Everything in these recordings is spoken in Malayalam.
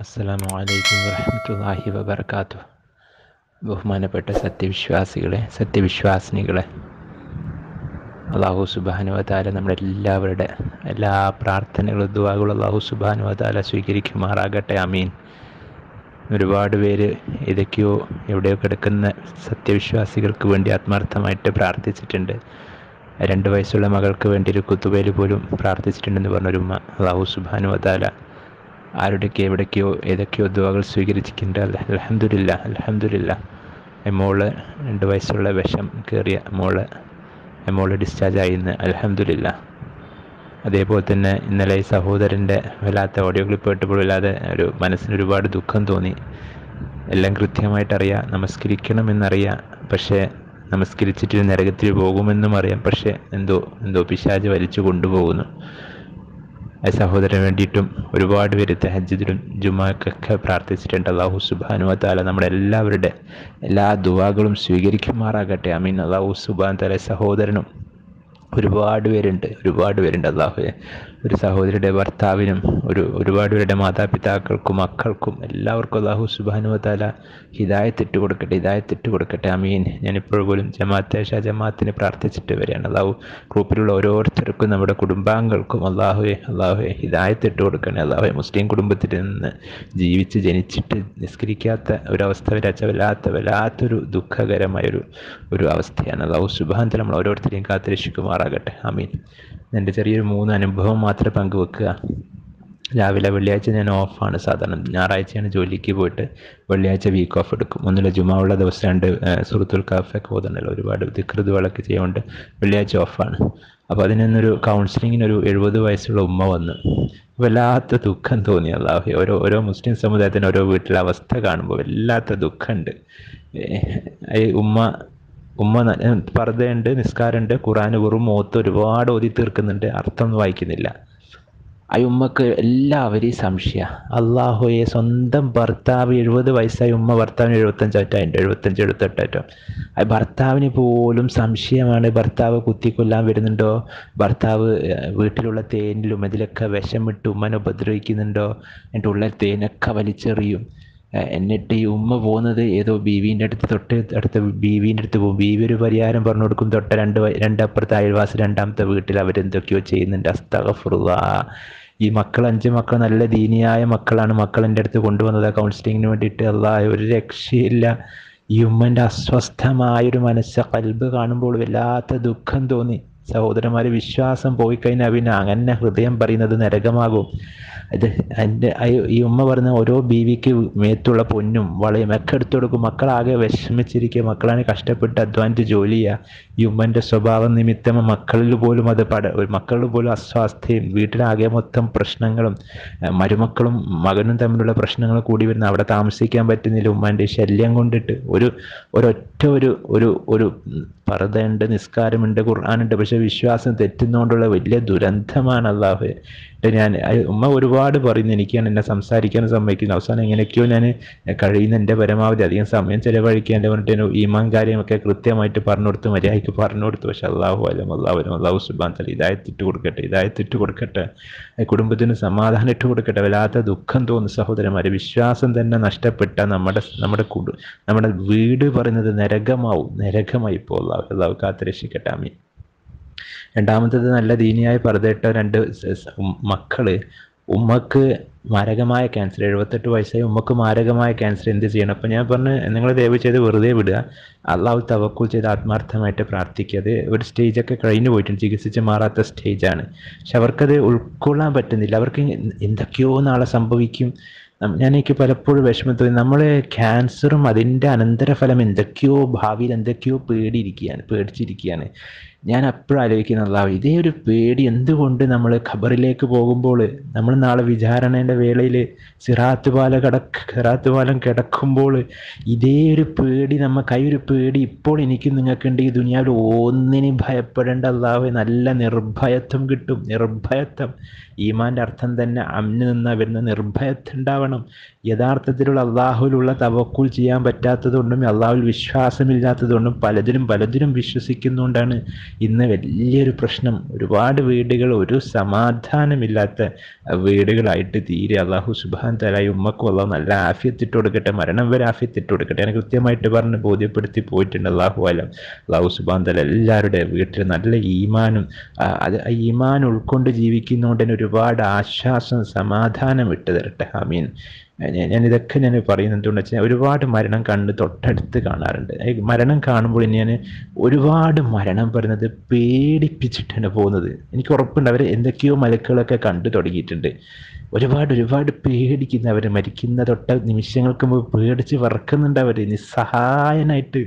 അസ്സലാമു അലൈക്കും വറഹ്മത്തുള്ളാഹി വബർക്കാത്തു ബഹുമാനപ്പെട്ട സത്യവിശ്വാസികളെ സത്യവിശ്വാസിനികളെ അള്ളാഹു സുബാനുവതാല നമ്മുടെ എല്ലാവരുടെ എല്ലാ പ്രാർത്ഥനകളും ദുവാകളും അള്ളാഹു സുബാനുവതാല സ്വീകരിക്കുമാറാകട്ടെ അമീൻ ഒരുപാട് പേര് ഏതൊക്കെയോ എവിടെയോ കിടക്കുന്ന സത്യവിശ്വാസികൾക്ക് വേണ്ടി ആത്മാർത്ഥമായിട്ട് പ്രാർത്ഥിച്ചിട്ടുണ്ട് രണ്ട് വയസ്സുള്ള മകൾക്ക് വേണ്ടി ഒരു കുത്തുബയിൽ പോലും പ്രാർത്ഥിച്ചിട്ടുണ്ടെന്ന് പറഞ്ഞൊരു ഉമ്മ അള്ളാഹു സുബാനുവതാല ആരുടെയൊക്കെ എവിടേക്കോ ഏതൊക്കെയോ ദുവകൾ സ്വീകരിച്ചിട്ടുണ്ട് അലഹമില്ല അലഹമില്ല മോള് രണ്ട് വയസ്സുള്ള വിഷം കയറിയ മോള് മോള് ഡിസ്ചാർജ് ആയി ഇന്ന് അലഹമില്ല അതേപോലെ തന്നെ ഇന്നലെ ഈ സഹോദരൻ്റെ വല്ലാത്ത ഓഡിയോ ക്ലിപ്പ് കേട്ടപ്പോൾ വല്ലാതെ ഒരു മനസ്സിന് ഒരുപാട് ദുഃഖം തോന്നി എല്ലാം കൃത്യമായിട്ട് അറിയാം നമസ്കരിക്കണമെന്നറിയാം പക്ഷേ നമസ്കരിച്ചിട്ട് നരകത്തിൽ പോകുമെന്നും അറിയാം പക്ഷേ എന്തോ എന്തോ പിശാജ് വലിച്ചു കൊണ്ടുപോകുന്നു ആ സഹോദരന് വേണ്ടിയിട്ടും ഒരുപാട് പേര് തഹജിദിലും ജുമാക്കൊക്കെ പ്രാർത്ഥിച്ചിട്ടുണ്ട് അള്ളാഹു സുബാനു താല നമ്മുടെ എല്ലാവരുടെ എല്ലാ ദുവാകളും സ്വീകരിക്കുമാറാകട്ടെ അമീൻ അള്ളാഹു സുബാൻ താല സഹോദരനും ഒരുപാട് പേരുണ്ട് ഒരുപാട് പേരുണ്ട് അള്ളാഹുയെ ഒരു സഹോദരിയുടെ ഭർത്താവിനും ഒരു ഒരുപാട് പേരുടെ മാതാപിതാക്കൾക്കും മക്കൾക്കും എല്ലാവർക്കും അള്ളാഹു സുബാനു താല ഹിദായത്ത് ഇട്ട് കൊടുക്കട്ടെ ഹിദായത്ത് ഇട്ട് കൊടുക്കട്ടെ അമീൻ ഞാനിപ്പോൾ പോലും ജമാഅത്തെ ഷാ ജമാഅത്തിന് പ്രാർത്ഥിച്ചിട്ട് വരികയാണ് അള്ളാഹു ഗ്രൂപ്പിലുള്ള ഓരോരുത്തർക്കും നമ്മുടെ കുടുംബാംഗങ്ങൾക്കും അള്ളാഹുയെ അള്ളാഹുയെ ഹിദായത്ത് ഇട്ട് കൊടുക്കണേ അള്ളാഹുയെ മുസ്ലിം കുടുംബത്തിൽ നിന്ന് ജീവിച്ച് ജനിച്ചിട്ട് നിസ്കരിക്കാത്ത ഒരവസ്ഥ വരച്ച വല്ലാത്ത വല്ലാത്തൊരു ദുഃഖകരമായൊരു ഒരു അവസ്ഥയാണ് അള്ളാഹു സുബാൻ നമ്മൾ ഓരോരുത്തരെയും കാത്തുരക്ഷിക്കുമാറാകട്ടെ അമീൻ എൻ്റെ ചെറിയൊരു മൂന്ന് അനുഭവം മാത്രമേ പങ്കുവെക്കുക രാവിലെ വെള്ളിയാഴ്ച ഞാൻ ഓഫാണ് സാധാരണ ഞായറാഴ്ചയാണ് ജോലിക്ക് പോയിട്ട് വെള്ളിയാഴ്ച വീക്ക് ഓഫ് എടുക്കും ഒന്നില്ല ജുമാ ഉള്ള ദിവസം രണ്ട് സുഹൃത്തുൽ കാഫൊക്കെ പോകുന്നുണ്ടല്ലോ ഒരുപാട് ദിക്കൃതുകളൊക്കെ ചെയ്യുകൊണ്ട് വെള്ളിയാഴ്ച ഓഫാണ് അപ്പോൾ അതിനൊന്നൊരു കൗൺസിലിങ്ങിനൊരു എഴുപത് വയസ്സുള്ള ഉമ്മ വന്നു വല്ലാത്ത ദുഃഖം തോന്നി അള്ളാഹു ഓരോ ഓരോ മുസ്ലിം സമുദായത്തിന് ഓരോ വീട്ടിലെ അവസ്ഥ കാണുമ്പോൾ വല്ലാത്ത ദുഃഖമുണ്ട് ഈ ഉമ്മ ഉമ്മ പർദ്ദയുണ്ട് നിസ്കാരമുണ്ട് ഖുറാൻ വെറും മുഖത്ത് ഒരുപാട് ഓതി തീർക്കുന്നുണ്ട് അർത്ഥമൊന്നും വായിക്കുന്നില്ല ആ ഉമ്മക്ക് എല്ലാവരെയും സംശയ അള്ളാഹുയെ സ്വന്തം ഭർത്താവ് എഴുപത് വയസ്സായ ഉമ്മ ഭർത്താവിന് എഴുപത്തഞ്ചായിട്ടുണ്ട് എഴുപത്തഞ്ച് എഴുപത്തെട്ടായിട്ടോ ആ ഭർത്താവിന് പോലും സംശയമാണ് ഭർത്താവ് കുത്തിക്കൊല്ലാൻ വരുന്നുണ്ടോ ഭർത്താവ് വീട്ടിലുള്ള തേനിലും ഇതിലൊക്കെ വിഷമിട്ട് ഉമ്മനെ ഉപദ്രവിക്കുന്നുണ്ടോ എന്നിട്ട് ഉള്ള തേനൊക്കെ വലിച്ചെറിയും എന്നിട്ട് ഈ ഉമ്മ പോകുന്നത് ഏതോ ബീവീൻ്റെ അടുത്ത് തൊട്ട് അടുത്ത ബീവീൻ്റെ അടുത്ത് പോകും ബീവി ഒരു പരിഹാരം പറഞ്ഞു കൊടുക്കും തൊട്ട് രണ്ട് രണ്ടപ്പുറത്തെ അയൽവാസി രണ്ടാമത്തെ വീട്ടിൽ അവരെന്തൊക്കെയോ ചെയ്യുന്നുണ്ട് അസ്തഗഫുറുള്ള ഈ മക്കൾ അഞ്ച് മക്കൾ നല്ല ദീനിയായ മക്കളാണ് മക്കൾ എൻ്റെ അടുത്ത് കൊണ്ടുവന്നത് കൗൺസിലിങ്ങിന് വേണ്ടിയിട്ട് അല്ല ഒരു രക്ഷയില്ല ഈ ഉമ്മൻ്റെ അസ്വസ്ഥമായൊരു മനസ്സ് കൽബ് കാണുമ്പോൾ വല്ലാത്ത ദുഃഖം തോന്നി സഹോദരന്മാർ വിശ്വാസം പോയി കഴിഞ്ഞാൽ പിന്നെ അങ്ങനെ ഹൃദയം പറയുന്നത് നരകമാകും ഇത് എൻ്റെ ഈ ഉമ്മ പറഞ്ഞ ഓരോ ബീവിക്ക് മേത്തുള്ള പൊന്നും വളയും ഒക്കെ എടുത്തു കൊടുക്കും മക്കളാകെ വിഷമിച്ചിരിക്കുക മക്കളാണ് കഷ്ടപ്പെട്ട് അധ്വാനിച്ച് ജോലി ചെയ്യുക ഈ ഉമ്മൻ്റെ സ്വഭാവം നിമിത്തം മക്കളിൽ പോലും അത് പട മക്കളിൽ പോലും അസ്വാസ്ഥയും വീട്ടിലാകെ മൊത്തം പ്രശ്നങ്ങളും മരുമക്കളും മകനും തമ്മിലുള്ള പ്രശ്നങ്ങൾ കൂടി വരുന്ന അവിടെ താമസിക്കാൻ പറ്റുന്നില്ല ഉമ്മാൻ്റെ ശല്യം കൊണ്ടിട്ട് ഒരു ഒരൊറ്റ ഒരു ഒരു ഒരു പർദ്ദയുണ്ട് നിസ്കാരമുണ്ട് ഖുർആാനുണ്ട് പക്ഷെ വിശ്വാസം തെറ്റുന്നതുകൊണ്ടുള്ള വലിയ ദുരന്തമാണ് അള്ളാഹു ഞാൻ ഉമ്മ ഒരുപാട് പറയുന്നു എനിക്കാണ് എന്നെ സംസാരിക്കാൻ സമ്മതിക്കുന്നത് അവസാനം എങ്ങനെയൊക്കെയോ ഞാൻ കഴിയുന്ന എൻ്റെ പരമാവധി അധികം സമയം ചിലവഴിക്കാൻ എൻ്റെ പറഞ്ഞിട്ട് ഈമാൻ കാര്യമൊക്കെ കൃത്യമായിട്ട് പറഞ്ഞു കൊടുത്ത് മര്യാദയ്ക്ക് പറഞ്ഞു കൊടുത്തു പക്ഷെ അള്ളാഹു അലം അള്ളാഹുലും അള്ളാഹു സുബാൻ തല ഇതായത്തിട്ട് കൊടുക്കട്ടെ ഇതായത്തിട്ട് കൊടുക്കട്ടെ കുടുംബത്തിന് സമാധാനം ഇട്ട് കൊടുക്കട്ടെ വല്ലാത്ത ദുഃഖം തോന്നുന്നു സഹോദരന്മാരെ വിശ്വാസം തന്നെ നഷ്ടപ്പെട്ട നമ്മുടെ നമ്മുടെ കുടു നമ്മുടെ വീട് പറയുന്നത് നരകമാവും നരകമായി ഇപ്പോൾ അള്ളാഹു അള്ളാഹു കാത്തുരക്ഷിക്കട്ടെ അമീൻ രണ്ടാമത്തത് നല്ല ദീനിയായി പറഞ്ഞിട്ട രണ്ട് മക്കള് ഉമ്മക്ക് മാരകമായ ക്യാൻസർ എഴുപത്തെട്ട് വയസ്സായി ഉമ്മക്ക് മാരകമായ ക്യാൻസർ എന്ത് ചെയ്യണം അപ്പം ഞാൻ പറഞ്ഞ് നിങ്ങൾ ദയവ് ചെയ്ത് വെറുതെ വിടുക അള്ളാഹു തവക്കുൽ ചെയ്ത് ആത്മാർത്ഥമായിട്ട് പ്രാർത്ഥിക്കുക അത് ഒരു സ്റ്റേജൊക്കെ കഴിഞ്ഞു പോയിട്ടുണ്ട് ചികിത്സിച്ച് മാറാത്ത സ്റ്റേജാണ് പക്ഷെ അവർക്കത് ഉൾക്കൊള്ളാൻ പറ്റുന്നില്ല അവർക്ക് എന്തൊക്കെയോ നാളെ സംഭവിക്കും ഞാൻ എനിക്ക് പലപ്പോഴും വിഷമം തോന്നി നമ്മൾ ക്യാൻസറും അതിൻ്റെ അനന്തരഫലം എന്തൊക്കെയോ ഭാവിയിൽ എന്തൊക്കെയോ പേടിയിരിക്കുകയാണ് പേടിച്ചിരിക്കുകയാണ് ഞാൻ അപ്പോഴും ആലോചിക്കുന്നുള്ള ഇതേ ഒരു പേടി എന്തുകൊണ്ട് നമ്മൾ ഖബറിലേക്ക് പോകുമ്പോൾ നമ്മൾ നാളെ വിചാരണേൻ്റെ വേളയിൽ സിറാത്ത് പാല കിടക്ക് സിറാത്ത് പാലം കിടക്കുമ്പോൾ ഇതേ ഒരു പേടി നമുക്ക് ഈ ഒരു പേടി ഇപ്പോൾ എനിക്ക് നിങ്ങൾക്കുണ്ട് ഈ ദുനിയാവിൽ ഒന്നിനും ഭയപ്പെടേണ്ട അല്ലാതെ നല്ല നിർഭയത്വം കിട്ടും നിർഭയത്വം ഈമാൻ്റെ അർത്ഥം തന്നെ അമ്ന് നിന്നാ വരുന്ന നിർഭയത്വം ഉണ്ടാവണം യഥാർത്ഥത്തിലുള്ള അള്ളാഹുവിലുള്ള തവക്കുൽ ചെയ്യാൻ പറ്റാത്തതുകൊണ്ടും അള്ളാഹുവിൽ വിശ്വാസമില്ലാത്തതുകൊണ്ടും പലതിലും പലതിലും വിശ്വസിക്കുന്നുകൊണ്ടാണ് ഇന്ന് വലിയൊരു പ്രശ്നം ഒരുപാട് വീടുകൾ ഒരു സമാധാനമില്ലാത്ത വീടുകളായിട്ട് തീരെ അള്ളാഹു സുബാൻ തലായി ഉമ്മക്കും അള്ളാഹു നല്ല ആഫിയത്തിട്ട് കൊടുക്കട്ടെ മരണം വരെ ആഫിയത്തിട്ട് കൊടുക്കട്ടെ ഞാൻ കൃത്യമായിട്ട് പറഞ്ഞ് ബോധ്യപ്പെടുത്തി പോയിട്ടുണ്ട് അള്ളാഹു അലം അള്ളാഹു സുബാൻ തല എല്ലാവരുടെ വീട്ടിൽ നല്ല ഈമാനും ആ, അത് ആ ഈമാൻ ഉൾക്കൊണ്ട് ജീവിക്കുന്നതുകൊണ്ട് തന്നെ ഒരുപാട് ആശ്വാസം സമാധാനം ഇട്ട് തരട്ടെ ആമീൻ ഞാൻ- ഞാൻ ഇതൊക്കെ ഞാൻ പറയുന്നത് എന്തുകൊണ്ടെന്ന് വെച്ചാൽ ഒരുപാട് മരണം കണ്ട് തൊട്ടടുത്ത് കാണാറുണ്ട് ഈ മരണം കാണുമ്പോൾ ഞാൻ ഒരുപാട് മരണം പറയുന്നത് പേടിപ്പിച്ചിട്ടാണ് പോകുന്നത് എനിക്ക് ഉറപ്പുണ്ട് അവർ എന്തൊക്കെയോ മലക്കുകളൊക്കെ കണ്ടു തുടങ്ങിയിട്ടുണ്ട് ഒരുപാട് ഒരുപാട് പേടിക്കുന്ന അവർ മരിക്കുന്ന തൊട്ട നിമിഷങ്ങൾക്ക് മുമ്പ് പേടിച്ച് വിറക്കുന്നുണ്ട് അവർ നിസ്സഹായനായിട്ട്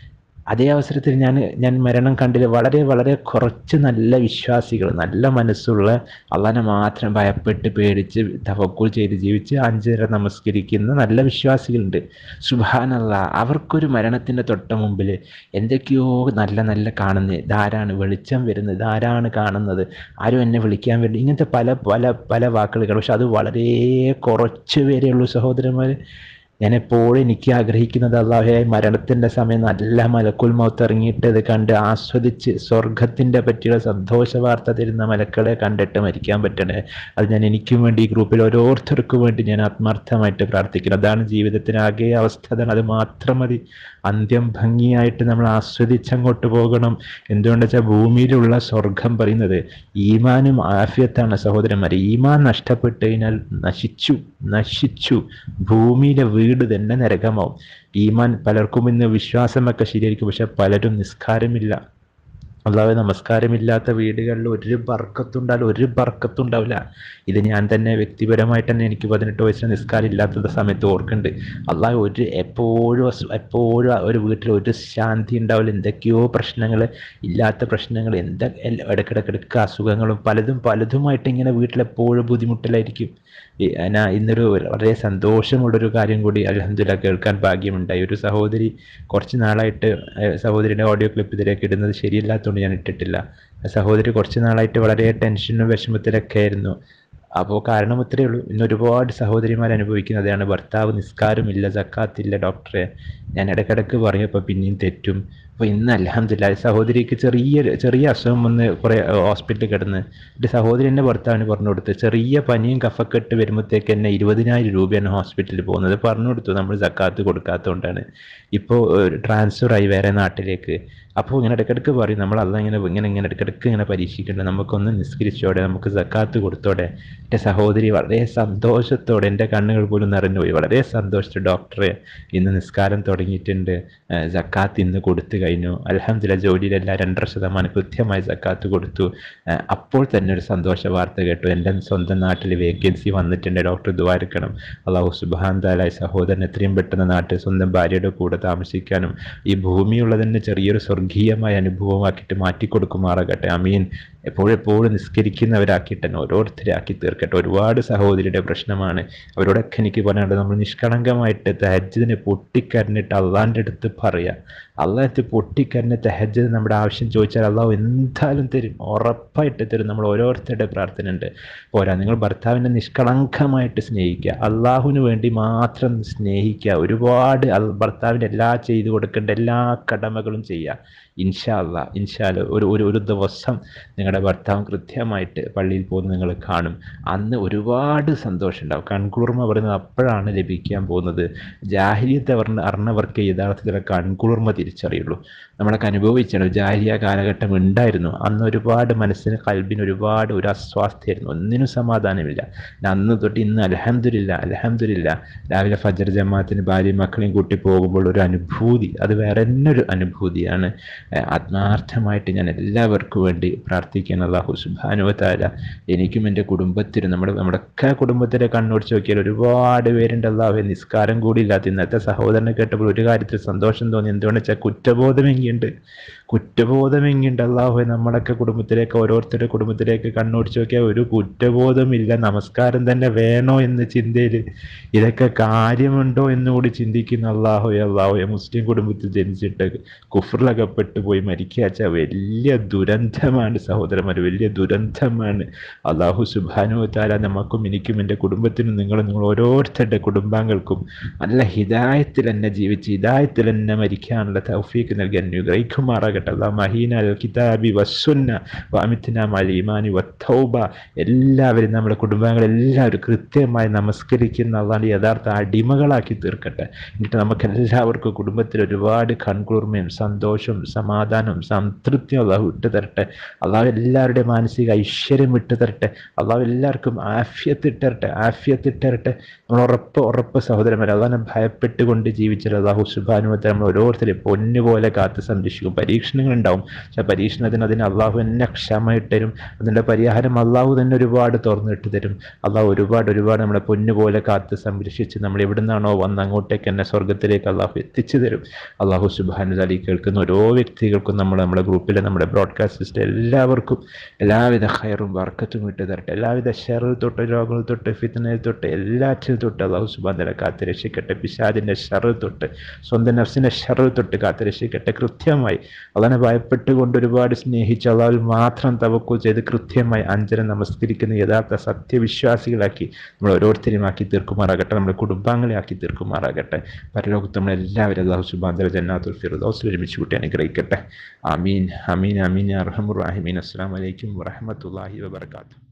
അതേ അവസരത്തിൽ ഞാൻ ഞാൻ മരണം കണ്ടില്ല വളരെ വളരെ കുറച്ച് നല്ല വിശ്വാസികൾ നല്ല മനസ്സുള്ള അള്ളാനെ മാത്രം ഭയപ്പെട്ട് പേടിച്ച് തവക്കുൽ ചെയ്ത് ജീവിച്ച് അഞ്ചര നമസ്കരിക്കുന്ന നല്ല വിശ്വാസികളുണ്ട് സുബാനല്ല അവർക്കൊരു മരണത്തിൻ്റെ തൊട്ട മുമ്പിൽ എന്തൊക്കെയോ നല്ല നല്ല കാണുന്നത് ഇതാരാണ് വെളിച്ചം വരുന്നത് ഇതാരാണ് കാണുന്നത് ആരും എന്നെ വിളിക്കാൻ വേണ്ടി ഇങ്ങനത്തെ പല പല പല വാക്കുകൾ പക്ഷെ അത് വളരെ കുറച്ച് പേരേ ഉള്ളൂ സഹോദരന്മാർ ഞാൻ എപ്പോഴും എനിക്ക് ആഗ്രഹിക്കുന്നത് അള്ളാഹെ മരണത്തിൻ്റെ സമയം നല്ല മലക്കുൽ മൗത്ത് ഇറങ്ങിയിട്ട് ഇത് കണ്ട് ആസ്വദിച്ച് സ്വർഗത്തിൻ്റെ പറ്റിയുള്ള സന്തോഷ വാർത്ത തരുന്ന മലക്കളെ കണ്ടിട്ട് മരിക്കാൻ പറ്റണേ അത് ഞാൻ എനിക്കും വേണ്ടി ഈ ഗ്രൂപ്പിൽ ഓരോരുത്തർക്കും വേണ്ടി ഞാൻ ആത്മാർത്ഥമായിട്ട് പ്രാർത്ഥിക്കുന്നു അതാണ് ജീവിതത്തിനാകെ അവസ്ഥ അതാണ് അത് മാത്രം മതി അന്ത്യം ഭംഗിയായിട്ട് നമ്മൾ ആസ്വദിച്ച് അങ്ങോട്ട് പോകണം എന്തുകൊണ്ടെന്ന് വെച്ചാൽ ഭൂമിയിലുള്ള സ്വർഗം പറയുന്നത് ഈമാനും ആഫിയത്താണ് സഹോദരന്മാരെ ഈമാൻ നഷ്ടപ്പെട്ട് കഴിഞ്ഞാൽ നശിച്ചു നശിച്ചു ഭൂമിയിലെ വീട് തന്നെ നരകമാവും ഈമാൻ പലർക്കും ഇന്ന് വിശ്വാസമൊക്കെ ശരിയായിരിക്കും പക്ഷെ പലരും നിസ്കാരമില്ല അല്ലാതെ നമസ്കാരമില്ലാത്ത വീടുകളിൽ ഒരു ബർക്കത്തുണ്ടാവില്ല ഒരു ബർക്കത്തുണ്ടാവില്ല ഇത് ഞാൻ തന്നെ വ്യക്തിപരമായിട്ട് തന്നെ എനിക്ക് പതിനെട്ട് വയസ്സിന് നിസ്കാരം ഇല്ലാത്ത സമയത്ത് ഓർക്കുന്നുണ്ട് അല്ലാതെ ഒരു എപ്പോഴും അസ്- എപ്പോഴും ആ ഒരു വീട്ടിൽ ഒരു ശാന്തി ഉണ്ടാവില്ല എന്തൊക്കെയോ പ്രശ്നങ്ങൾ ഇല്ലാത്ത പ്രശ്നങ്ങൾ എന്താ എല്ല- ഇടയ്ക്കിടയ്ക്കിടയ്ക്ക് അസുഖങ്ങളും പലതും പലതുമായിട്ട് ഇങ്ങനെ വീട്ടിലെപ്പോഴും ബുദ്ധിമുട്ടിലായിരിക്കും ഈ എന്നാ ഇന്നൊരു വളരെ സന്തോഷമുള്ളൊരു കാര്യം കൂടി അലഹദില്ല കേൾക്കാൻ ഭാഗ്യമുണ്ടായി ഒരു സഹോദരി കുറച്ച് നാളായിട്ട് ഏഹ്, സഹോദരിയുടെ ഓഡിയോ ക്ലിപ്പ് ഇതിലേക്ക് ഇടുന്നത് ശരിയല്ലാത്തതുകൊണ്ട് ഞാൻ ഇട്ടിട്ടില്ല ആ സഹോദരി കുറച്ച് നാളായിട്ട് വളരെ ടെൻഷനും വിഷമത്തിലൊക്കെ ആയിരുന്നു അപ്പോൾ കാരണം ഇത്രയേ ഉള്ളൂ ഇന്ന് ഒരുപാട് സഹോദരിമാർ അനുഭവിക്കുന്നതാണ് ഭർത്താവ് നിസ്കാരമില്ല സക്കാത്തില്ല ഡോക്ടറെ ഞാൻ ഇടയ്ക്കിടയ്ക്ക് പറയും പിന്നെയും തെറ്റും അപ്പോൾ ഇന്ന് അലഹമില്ല സഹോദരിക്ക് ചെറിയ ചെറിയ അസുഖം വന്ന് കുറേ ഹോസ്പിറ്റലിൽ കിടന്ന് എൻ്റെ സഹോദരി എൻ്റെ ഭർത്താവിന് പറഞ്ഞു കൊടുത്ത് ചെറിയ പനിയും കഫക്കെട്ട് വരുമ്പോഴത്തേക്ക് എന്നെ ഇരുപതിനായിരം രൂപയാണ് ഹോസ്പിറ്റലിൽ പോകുന്നത് പറഞ്ഞു കൊടുത്തു നമ്മൾ സക്കാത്ത് കൊടുക്കാത്തതുകൊണ്ടാണ് ഇപ്പോൾ ട്രാൻസ്ഫർ ആയി വേറെ നാട്ടിലേക്ക് അപ്പോൾ ഇങ്ങനെ ഇടയ്ക്കിടയ്ക്ക് പറയും നമ്മൾ അല്ല ഇങ്ങനെ ഇങ്ങനെ ഇങ്ങനെ ഇടയ്ക്കിടയ്ക്ക് ഇങ്ങനെ പരീക്ഷിക്കുന്നുണ്ട് നമുക്കൊന്ന് നിസ്കരിച്ചോടെ നമുക്ക് സക്കാത്ത് കൊടുത്തോടെ എൻ്റെ സഹോദരി വളരെ സന്തോഷത്തോടെ എൻ്റെ കണ്ണുകൾ പോലും നിറഞ്ഞുപോയി വളരെ സന്തോഷിച്ചു ഡോക്ടറെ ഇന്ന് നിസ്കാരം തുടങ്ങിയിട്ടുണ്ട് ഏഹ് സക്കാത്ത് ഇന്ന് കൊടുത്തു കഴിഞ്ഞു അലഹമില്ല ജോലിയിലെല്ലാം രണ്ടര ശതമാനം കൃത്യമായി സക്കാത്ത് കൊടുത്തു ഏഹ് അപ്പോൾ തന്നെ ഒരു സന്തോഷ വാർത്ത കേട്ടു എൻ്റെ സ്വന്തം നാട്ടിൽ വേക്കൻസി വന്നിട്ടുണ്ട് ഡോക്ടർ ദ്വാരക്കണം അള്ളാഹു സുബാൻ താലായ സഹോദരൻ എത്രയും പെട്ടെന്ന് നാട്ടിൽ സ്വന്തം ഭാര്യയുടെ കൂടെ താമസിക്കാനും ഈ ഭൂമിയുള്ളത് തന്നെ ചെറിയൊരു സ്വർഗീയമായ അനുഭവമാക്കിയിട്ട് മാറ്റിക്കൊടുക്കുമാറാകട്ടെ അമീൻ എപ്പോഴെപ്പോഴും നിസ്കരിക്കുന്നവരാക്കിയിട്ട് തന്നെ ഓരോരുത്തരാക്കി തീർക്കട്ടെ ഒരുപാട് സഹോദരിയുടെ പ്രശ്നമാണ് അവരോടൊക്കെ എനിക്ക് പറയാനുള്ളത് നമ്മൾ നിഷ്കളങ്കമായിട്ട് തഹജ്ജിദിനെ പൊട്ടിക്കരഞ്ഞിട്ട് അള്ളാൻ്റെ അടുത്ത് പറയാം അള്ളാഹത്ത് പൊട്ടിക്കരഞ്ഞ് തഹജ്ജിദ് നമ്മുടെ ആവശ്യം ചോദിച്ചാൽ അള്ളാഹു എന്തായാലും തരും ഉറപ്പായിട്ട് തരും നമ്മൾ ഓരോരുത്തരുടെ പ്രാർത്ഥന ഉണ്ട് പോരാ നിങ്ങൾ ഭർത്താവിനെ നിഷ്കളങ്കമായിട്ട് സ്നേഹിക്കുക അള്ളാഹുവിന് വേണ്ടി മാത്രം സ്നേഹിക്കുക ഒരുപാട് അൽ- ഭർത്താവിന് എല്ലാ ചെയ്തു കൊടുക്കേണ്ട എല്ലാ കടമകളും ചെയ്യുക ഇൻഷാ അല്ലാ ഇൻഷാ അല്ലാ ഒരു ഒരു ഒരു ദിവസം നിങ്ങളുടെ ഭർത്താവ് കൃത്യമായിട്ട് പള്ളിയിൽ പോകുന്നത് നിങ്ങൾ കാണും അന്ന് ഒരുപാട് സന്തോഷം ഉണ്ടാവും കൺകുളിർമ പറയുന്നത് അപ്പോഴാണ് ലഭിക്കാൻ പോകുന്നത് ജാഹിലിയത്തെ പറഞ്ഞ അറിഞ്ഞവർക്ക് യഥാർത്ഥത്തിൽ കൺകുളിർമ തിരിച്ചറിയുള്ളൂ നമ്മളൊക്കെ അനുഭവിച്ചാണ് ജാഹിലിയ കാലഘട്ടം ഉണ്ടായിരുന്നു അന്ന് ഒരുപാട് മനസ്സിന് കൽബിന് ഒരുപാട് ഒരു അസ്വാസ്ഥ്യമായിരുന്നു ഒന്നിനും സമാധാനമില്ല ഞാൻ അന്ന് തൊട്ട് ഇന്ന് അലഹമില്ല അലഹമില്ല രാവിലെ ഫജർ ജമാഅത്തിന് ഭാര്യയും മക്കളെയും കൂട്ടി പോകുമ്പോൾ ഒരു അനുഭൂതി അത് വേറെ തന്നെ ഒരു അനുഭൂതിയാണ് ഏഹ് ആത്മാർത്ഥമായിട്ട് ഞാൻ എല്ലാവർക്കും വേണ്ടി പ്രാർത്ഥിക്കാൻ അള്ളാഹു സുബാനുവത്താല എനിക്കും എൻ്റെ കുടുംബത്തിനും നമ്മുടെ നമ്മുടെയൊക്കെ കുടുംബത്തിലെ കണ്ണോടിച്ച് നോക്കിയാൽ ഒരുപാട് പേരുണ്ട് അള്ളാഹു നിസ്കാരം കൂടി ഇല്ലാത്ത ഇന്നത്തെ സഹോദരനെ കേട്ടപ്പോൾ ഒരു കാര്യത്തിൽ സന്തോഷം തോന്നി എന്തുകൊണ്ടെന്ന് വെച്ചാൽ കുറ്റബോധമെങ്കിയുണ്ട് കുറ്റബോധമെങ്കിയുണ്ട് അള്ളാഹു നമ്മളൊക്കെ കുടുംബത്തിലേക്ക് ഓരോരുത്തരുടെ കുടുംബത്തിലേക്ക് കണ്ണോടിച്ച് നോക്കിയാൽ ഒരു കുറ്റബോധമില്ല നമസ്കാരം തന്നെ വേണോ എന്ന ചിന്തയിൽ ഇതൊക്കെ കാര്യമുണ്ടോ എന്നുകൂടി ചിന്തിക്കുന്ന അള്ളാഹു അള്ളാഹു മുസ്ലിം കുടുംബത്തിൽ ജനിച്ചിട്ട് കുഫറിലകപ്പെട്ടു പോയി മരിക്കാച്ച വലിയ ദുരന്തമാണ് സഹോദരന്മാർ വലിയ ദുരന്തമാണ് അള്ളാഹു സുബാനു താല നമുക്കും എനിക്കും എൻ്റെ കുടുംബത്തിനും നിങ്ങളും നിങ്ങൾ ഓരോരുത്തരുടെ കുടുംബാംഗങ്ങൾക്കും നല്ല ഹിദായത്തിൽ എന്നെ ജീവിച്ച് ഹിദായത്തിൽ എന്നെ മരിക്കാനുള്ള തൗഫീക്ക് നൽകി അനുഗ്രഹിക്കുമാറാകട്ടെ നൽകുമാറാകട്ടെ അള്ളാഹു മഹീന അൽ കിതാബി വസുന്ന വാമിത്തിന മൽ ഈമാനി വത്തൗബ എല്ലാവരും നമ്മുടെ കുടുംബാംഗങ്ങളെല്ലാവരും കൃത്യമായി നമസ്കരിക്കുന്ന അള്ളാഹ് യഥാർത്ഥ അടിമകളാക്കി തീർക്കട്ടെ എന്നിട്ട് നമുക്ക് എല്ലാവർക്കും കുടുംബത്തിൽ ഒരുപാട് കൺകുളിർമയും സന്തോഷവും സമാധാനവും സംതൃപ്തിയും അള്ളാഹു ഇട്ട് തരട്ടെ അള്ളാഹു എല്ലാവരുടെയും മാനസിക ഐശ്വര്യം ഇട്ട് തരട്ടെ അള്ളാഹു എല്ലാവർക്കും ആഫ്യത്ത് ഇട്ടരട്ടെ ആഫ്യത്ത് ഇട്ടരട്ടെ നമ്മൾ ഉറപ്പ് ഉറപ്പ് സഹോദരന്മാർ അള്ളാഹിനെ ഭയപ്പെട്ടുകൊണ്ട് ജീവിച്ചത് അള്ളാഹു സുബാനുവത്തെ നമ്മൾ ഓരോരുത്തരും പൊന്നുപോലെ കാത്ത് സംരക്ഷിക്കും പരീക്ഷണങ്ങൾ ഉണ്ടാവും പക്ഷെ പരീക്ഷണത്തിന് അതിന് അള്ളാഹു തന്നെ ക്ഷമ ഇട്ടരും അതിൻ്റെ പരിഹാരം അള്ളാഹു തന്നെ ഒരുപാട് തുറന്നിട്ട് തരും അള്ളാഹു ഒരുപാട് ഒരുപാട് നമ്മളെ പൊന്നുപോലെ കാത്ത് സംരക്ഷിച്ച് നമ്മൾ എവിടെ നിന്നാണോ വന്ന് അങ്ങോട്ടേക്ക് തന്നെ സ്വർഗത്തിലേക്ക് അള്ളാഹു എത്തിച്ചു തരും അള്ളാഹു സുബാനു അലി കേൾക്കുന്ന ഓരോ വ്യക്തികൾക്കും നമ്മൾ നമ്മുടെ ഗ്രൂപ്പിലെ നമ്മുടെ ബ്രോഡ്കാസ്റ്റ് സിസ്റ്റം എല്ലാവർക്കും എല്ലാവിധ ഹയറും വർക്കത്തും ഇട്ട് തരട്ടെ എല്ലാവിധ ഷെറിൽ തൊട്ട് രോഗങ്ങൾ തൊട്ട് ഫിത്തനയിൽ തൊട്ട് എല്ലാറ്റിൽ തൊട്ട് അള്ളാഹു സുബാൻ കാത്ത് രക്ഷിക്കട്ടെ പിശാദിൻ്റെ ഷെറിൽ തൊട്ട് സ്വന്തം നഫ്സിൻ്റെ ഷെറിൽ തൊട്ട് കാത്ത് രക്ഷിക്കട്ടെ കൃത്യമായി അതിനെ ഭയപ്പെട്ടുകൊണ്ട് ഒരുപാട് സ്നേഹിച്ച് അള്ളാഹുൽ മാത്രം തവക്കു ചെയ്ത് കൃത്യമായി അഞ്ചനം നമസ്കരിക്കുന്ന യഥാർത്ഥ സത്യവിശ്വാസികളാക്കി നമ്മൾ ഓരോരുത്തരെയും ആക്കി തീർക്കുമാറാകട്ടെ നമ്മുടെ കുടുംബാംഗങ്ങളെ ആക്കി തീർക്കുമാറാകട്ടെ പരലോകത്ത് നമ്മളെല്ലാവരും അള്ളാഹു സുബാന്തര ജന്നാത്തുൽ ഫിറുദോസിൽ ഒരുമിച്ച് കൂട്ടി അനുഗ്രഹിക്കട്ടെ ആമീൻ അമീൻ അമീൻ അറഹമുറാഹിമീൻ അസ്സാം വലൈക്കും വറഹമത്തല്ലാഹി വബർക്കാത്തു